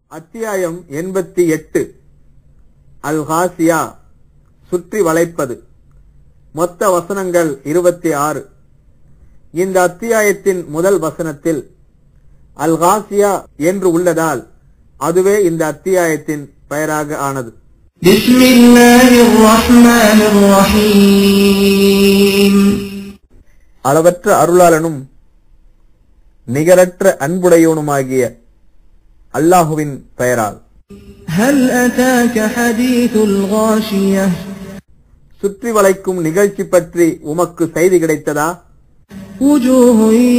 அத்தியாயம் எண்பத்தி எட்டு அல் ஹாசியா சுற்றி வளைப்பது மொத்த வசனங்கள் இருபத்தி ஆறு இந்த அத்தியாயத்தின் முதல் வசனத்தில் அல் ஹாசியா என்று உள்ளதால் அதுவே இந்த அத்தியாயத்தின் பெயராக ஆனது بسم الله الرحمن الرحيم அளவற்ற அருளாளனும் நிகரற்ற அன்புடையவனுமாகிய அல்லாஹுவின் பெயரால் هل أتاك حديث الغاشية சுற்றி வளைக்கும் நிகழ்ச்சி பற்றி உமக்கு செய்தி கிடைத்ததா وجوه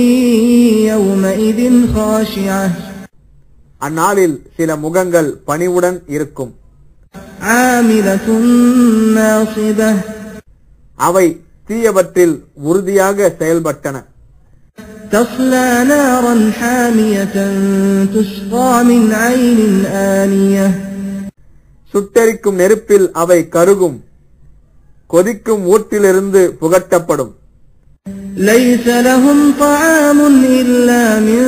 يومئذ خاشعة அந்நாளில் சில முகங்கள் பணிவுடன் இருக்கும் عاملة ناصبة அவை தீயவற்றில் உறுதியாக செயல்பட்டன تصلى نارا حامية تسقى من عين آنية சுட்டெரிக்கும் நெருப்பில் அவை கருகும் கொதிக்கும் ஊற்றிலிருந்து புகட்டப்படும் ليس لهم طعام إلا من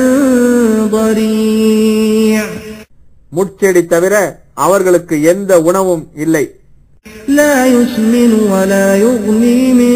ضريع முட்செடி தவிர அவர்களுக்கு எந்த உணவும் இல்லை لا يسمن ولا يغني من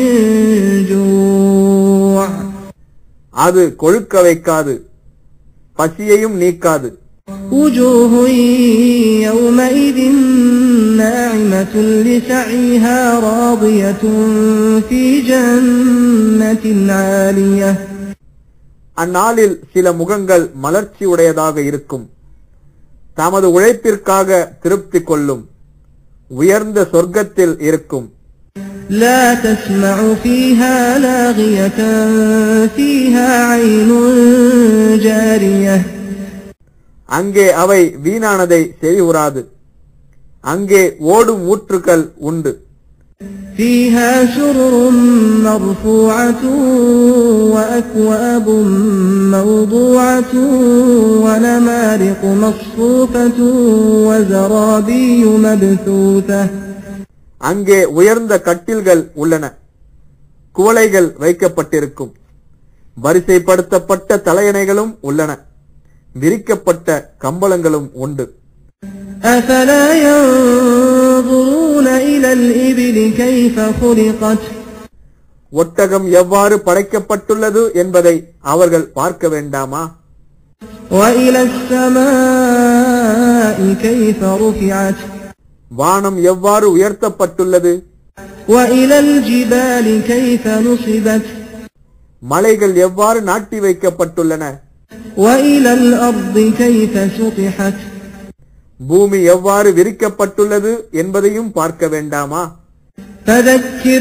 جوع அது கொழுக்க வைக்காது பசியையும் நீக்காது وجوه يومئذ ناعمة لسعيها راضية في جنة عالية அந்நாளில் சில முகங்கள் மலர்ச்சி உடையதாக இருக்கும் தமது உழைப்பிற்காக திருப்தி கொள்ளும் உயர்ந்த சொர்க்கத்தில் இருக்கும் لا تسمع فيها لاغية فيها عين جارية அங்கே அவை வீணானதை செவியுறாது அங்கே ஓடும் ஊற்றுக்கள் உண்டு فيها سرر مرفوعة وأكواب موضوعة ونمارق مصفوفة وزرابي مبثوثة அங்கே உயர்ந்த கட்டில்கள் உள்ளன குவளைகள் வைக்கப்பட்டிருக்கும் வரிசைப்படுத்தப்பட்ட தலையணைகளும் உள்ளன விரிக்கப்பட்ட கம்பளங்களும் உண்டு أفلا ينظرون إلى الإبل كيف خلقت ஒட்டகம் எவ்வாறு படைக்கப்பட்டுள்ளது என்பதை அவர்கள் பார்க்க வேண்டாமா وإلى السماء كيف رفعت வானம் எவ்வாறு உயர்த்தப்பட்டுள்ளது وإلى الجبال كيف نصبت மலைகள் எவ்வாறு நாட்டி வைக்கப்பட்டுள்ளன وإلى الأرض كيف سطحت பூமி எவ்வாறு விரிக்கப்பட்டுள்ளது என்பதையும் பார்க்க வேண்டாமா فذكر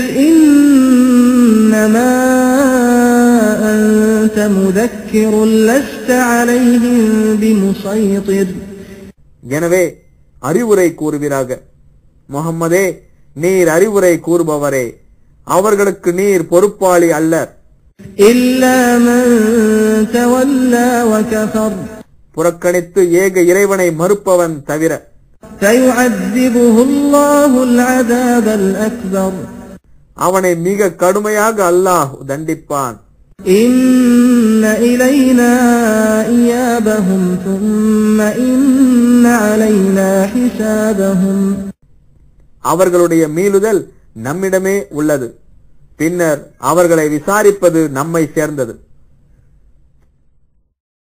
إنما أنت مذكر لست عليهم بمسيطر எனவே அறிவுரை கூறுவீராக முகம்மதே நீர் அறிவுரை கூறுபவரே அவர்களுக்கு நீர் பொறுப்பாளி அல்லர் إلا من تولى وكفر புறக்கணித்து ஏக இறைவனை மறுப்பவன் தவிர فيعذبه الله العذاب الأكبر அவனை மிக கடுமையாக அல்லாஹ் தண்டிப்பான் إن إلينا إيابهم ثم إن علينا حسابهم அவர்களுடைய மீளுதல் நம்மிடமே உள்ளது பின்னர் அவர்களை விசாரிப்பது நம்மை சேர்ந்தது